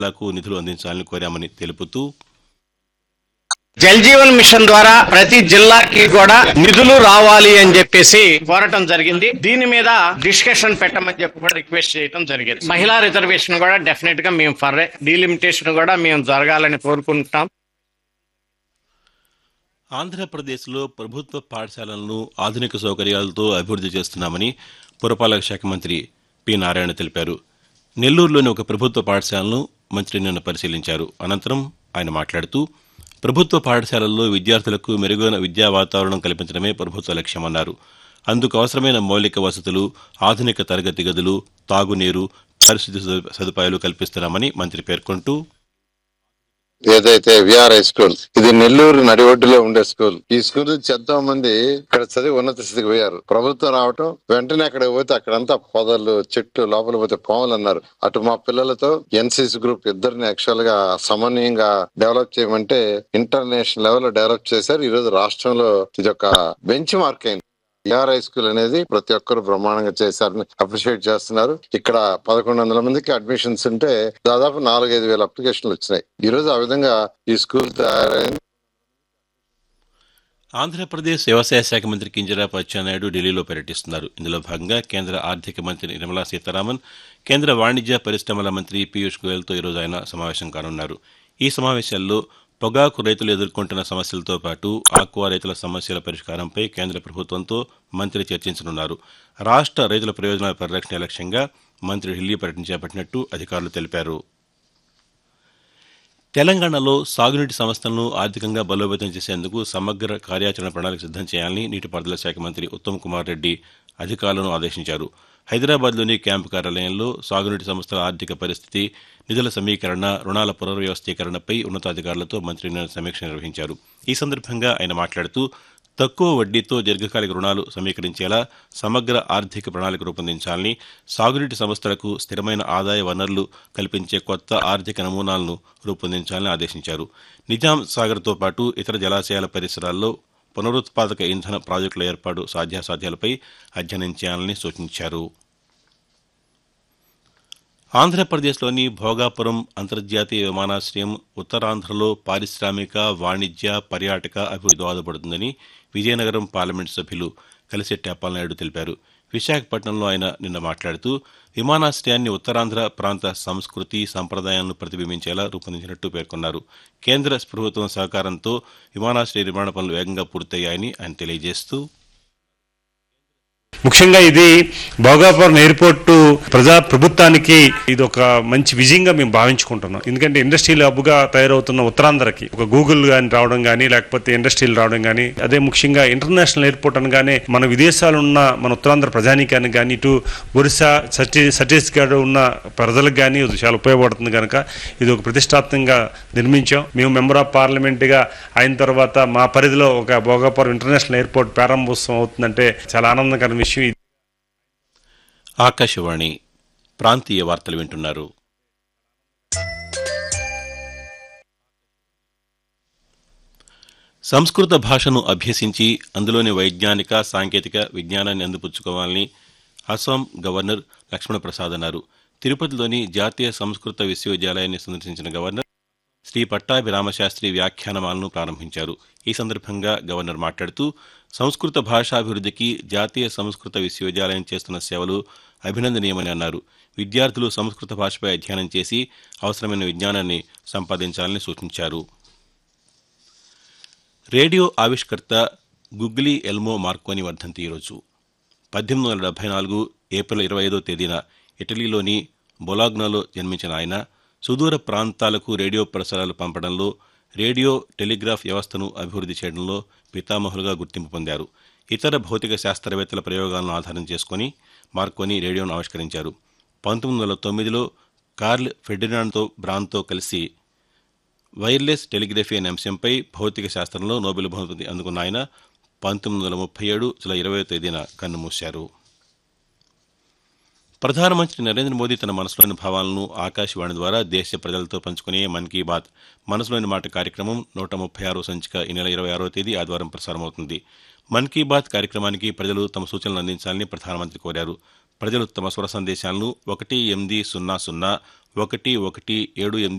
లకు నిధులు అందించాలని కోరామని తెలుపుతూ జల్ జీవన్ మిషన్ ద్వారా ప్రతి జిల్లాకి కూడా నిధులు రావాలి అని చెప్పేసి కోరటం జరిగింది దీని మీద డిస్కషన్ పెట్టమని చెప్పి కూడా రిక్వెస్ట్ చేయడం జరిగింది మహిళా రిజర్వేషన్ కూడా డెఫినెట్ గా మేము ఫర్ డీలిమిటేషన్ కూడా మేము జరగాలని కోరుకుంటాం ఆంధ్రప్రదేశ్లో ప్రభుత్వ పాఠశాలలను ఆధునిక సౌకర్యాలతో అభివృద్ధి చేస్తున్నామని పురపాలక శాఖ మంత్రి పి నారాయణ తెలిపారు నెల్లూరులోని ఒక ప్రభుత్వ పాఠశాలను మంత్రి నిన్న పరిశీలించారు అనంతరం ఆయన మాట్లాడుతూ ప్రభుత్వ పాఠశాలల్లో విద్యార్థులకు మెరుగైన విద్యా వాతావరణం కల్పించడమే ప్రభుత్వ లక్ష్యమన్నారు అందుకు అవసరమైన మౌలిక వసతులు ఆధునిక తరగతి గదులు తాగునీరు పారిశుద్ధ్య సదు- సదుపాయాలు కల్పిస్తున్నామని మంత్రి పేర్కొంటూ ఏదైతే విఆర్ హై స్కూల్ ఇది నెల్లూరు నడిఒడ్డులో ఉండే స్కూల్ ఈ స్కూల్ నుంచి ఎంతో మంది ఇక్కడ చదివి ఉన్నత స్థితికి పోయారు ప్రభుత్వం రావటం వెంటనే అక్కడ పోతే అక్కడంతా పొదలు చెట్లు లోపల పోతే పాములు అన్నారు అటు మా పిల్లలతో ఎన్సీసీ గ్రూప్ ఇద్దరిని యాక్చువల్ గా సమన్వయంగా డెవలప్ చేయమంటే ఇంటర్నేషనల్ లెవెల్ లో డెవలప్ చేశారు ఈ రోజు రాష్ట్రంలో ఇది ఒక బెంచ్ మార్క్ అయింది విఆర్ హై స్కూల్ అనేది ప్రతి ఒక్కరు బ్రహ్మాండంగా చేశారని అప్రిషియేట్ చేస్తున్నారు ఇక్కడ పదకొండు వందల మందికి అడ్మిషన్స్ ఉంటే దాదాపు నాలుగైదు వేల అప్లికేషన్లు వచ్చినాయి ఈ రోజు ఆ విధంగా ఈ స్కూల్ తయారైంది ఆంధ్రప్రదేశ్ వ్యవసాయ శాఖ మంత్రి కింజరాపు అచ్చెన్నాయుడు ఢిల్లీలో పర్యటిస్తున్నారు ఇందులో భాగంగా కేంద్ర ఆర్థిక మంత్రి నిర్మలా సీతారామన్ కేంద్ర వాణిజ్య పరిశ్రమల మంత్రి పీయూష్ గోయల్తో ఈరోజు ఆయన సమావేశం కానున్నారు ఈ సమావేశాల్లో పొగాకు రైతులు ఎదుర్కొంటున్న సమస్యలతో పాటు ఆక్వా రైతుల సమస్యల పరిష్కారంపై కేంద్ర ప్రభుత్వంతో మంత్రి చర్చించనున్నారు రాష్ట్ర రైతుల ప్రయోజనాల పరిరక్షణ లక్ష్యంగా మంత్రి ఢిల్లీ పర్యటన చేపట్టినట్టు అధికారులు తెలిపారు తెలంగాణలో సాగునీటి సంస్థలను ఆర్థికంగా బలోపేతం చేసేందుకు సమగ్ర కార్యాచరణ ప్రణాళిక సిద్ధం చేయాలని నీటిపారుదల శాఖ మంత్రి ఉత్తమ్ కుమార్ రెడ్డి అధికారులను ఆదేశించారు హైదరాబాద్లోని క్యాంపు కార్యాలయంలో సాగునీటి సంస్థల ఆర్థిక పరిస్థితి నిధుల సమీకరణ రుణాల పునర్వ్యవస్థీకరణపై ఉన్నతాధికారులతో మంత్రి నిన్న సమీక్ష నిర్వహించారు ఈ సందర్భంగా ఆయన మాట్లాడుతూ తక్కువ వడ్డీతో దీర్ఘకాలిక రుణాలు సమీకరించేలా సమగ్ర ఆర్థిక ప్రణాళిక రూపొందించాలని సాగునీటి సంస్థలకు స్థిరమైన ఆదాయ వనరులు కల్పించే కొత్త ఆర్థిక నమూనాలను రూపొందించాలని ఆదేశించారు నిజాం సాగర్తో పాటు ఇతర జలాశయాల పరిసరాల్లో పునరుత్పాదక ఇంధన ప్రాజెక్టుల ఏర్పాటు సాధ్యాసాధ్యాలపై అధ్యయనం చేయాలని సూచించారు ఆంధ్రప్రదేశ్లోని భోగాపురం అంతర్జాతీయ విమానాశ్రయం ఉత్తరాంధ్రలో పారిశ్రామిక వాణిజ్య పర్యాటక అభివృద్ధి దోహదపడుతుందని విజయనగరం పార్లమెంటు సభ్యులు కలిశెట్టి అప్పలనాయుడు తెలిపారు విశాఖపట్నంలో ఆయన నిన్న మాట్లాడుతూ విమానాశ్రయాన్ని ఉత్తరాంధ్ర ప్రాంత సంస్కృతి సంప్రదాయాలను ప్రతిబింబించేలా రూపొందించినట్టు పేర్కొన్నారు కేంద్ర ప్రభుత్వం సహకారంతో విమానాశ్రయ నిర్మాణ పనులు వేగంగా పూర్తయ్యాయని ఆయన తెలియజేస్తూ ముఖ్యంగా ఇది భోగాపురం ఎయిర్పోర్ట్ ప్రజా ప్రభుత్వానికి ఇది ఒక మంచి విజయంగా మేము భావించుకుంటున్నాం ఎందుకంటే ఇండస్ట్రియల్ హబ్ గా తయారవుతున్న ఉత్తరాంధ్రకి ఒక గూగుల్ గాని రావడం కానీ లేకపోతే ఇండస్ట్రీలు రావడం కానీ అదే ముఖ్యంగా ఇంటర్నేషనల్ ఎయిర్పోర్ట్ అనగానే మన విదేశాలు ఉన్న మన ఉత్తరాంధ్ర ప్రజానీకానికి కానీ ఇటు ఒరిస్సా ఛత్తీ ఛత్తీస్గఢ్ ఉన్న ప్రజలకు కానీ ఇది చాలా ఉపయోగపడుతుంది కనుక ఇది ఒక ప్రతిష్టాత్మకంగా నిర్మించాం మేము మెంబర్ ఆఫ్ పార్లమెంట్ గా అయిన తర్వాత మా పరిధిలో ఒక భోగాపురం ఇంటర్నేషనల్ ఎయిర్పోర్ట్ ప్రారంభోత్సవం అవుతుందంటే చాలా ఆనందకరమైన విషయం ఇది ఆకాశవాణి ప్రాంతీయ వార్తలు వింటున్నారు సంస్కృత భాషను అభ్యసించి అందులోని వైజ్ఞానిక సాంకేతిక విజ్ఞానాన్ని అందిపుచ్చుకోవాలని అస్సాం గవర్నర్ లక్ష్మణ ప్రసాద్ అన్నారు తిరుపతిలోని జాతీయ సంస్కృత విశ్వవిద్యాలయాన్ని సందర్శించిన గవర్నర్ శ్రీ పట్టాభిరామశాస్త్రి వ్యాఖ్యానమాలను ప్రారంభించారు ఈ సందర్భంగా గవర్నర్ మాట్లాడుతూ సంస్కృత భాషాభివృద్ధికి జాతీయ సంస్కృత విశ్వవిద్యాలయం చేస్తున్న సేవలు అభినందనీయమని అన్నారు విద్యార్థులు సంస్కృత భాషపై అధ్యయనం చేసి అవసరమైన విజ్ఞానాన్ని సంపాదించాలని సూచించారు రేడియో ఆవిష్కర్త గుగ్లీ ఎల్మో మార్కోని వర్ధంతి ఈరోజు పద్దెనిమిది వందల డెబ్బై నాలుగు ఏప్రిల్ ఇరవై ఐదో తేదీన ఇటలీలోని బొలాగ్నాలో జన్మించిన ఆయన సుదూర ప్రాంతాలకు రేడియో ప్రసారాలు పంపడంలో రేడియో టెలిగ్రాఫ్ వ్యవస్థను అభివృద్ధి చేయడంలో పితామహులుగా గుర్తింపు పొందారు ఇతర భౌతిక శాస్త్రవేత్తల ప్రయోగాలను ఆధారం చేసుకొని మార్కోని రేడియోను ఆవిష్కరించారు పంతొమ్మిది వందల తొమ్మిదిలో కార్ల్ ఫెర్డినాండ్తో బ్రాన్తో కలిసి వైర్లెస్ టెలిగ్రఫీ అనే అంశంపై భౌతిక శాస్త్రంలో నోబెల్ బహుమతి అందుకున్న ఆయన పంతొమ్మిది వందల ముప్పై ఏడు జూలై ఇరవై తేదీన కన్నుమూశారు ప్రధానమంత్రి నరేంద్ర మోదీ తన మనసులోని భావాలను ఆకాశవాణి ద్వారా దేశ ప్రజలతో పంచుకునే మన్ కీ బాత్ మనసులోని మాట కార్యక్రమం నూట ముప్పై ఆరో సంచిక ఈ నెల ఇరవై ఆరో తేదీ ఆదివారం ప్రసారమవుతుంది మన్ కీ బాత్ కార్యక్రమానికి ప్రజలు తమ సూచనలు అందించాలని ప్రధానమంత్రి కోరారు ప్రజలు తమ స్వర సందేశాలను ఒకటి ఎనిమిది సున్నా సున్నా ఒకటి ఒకటి ఏడు ఎనిమిది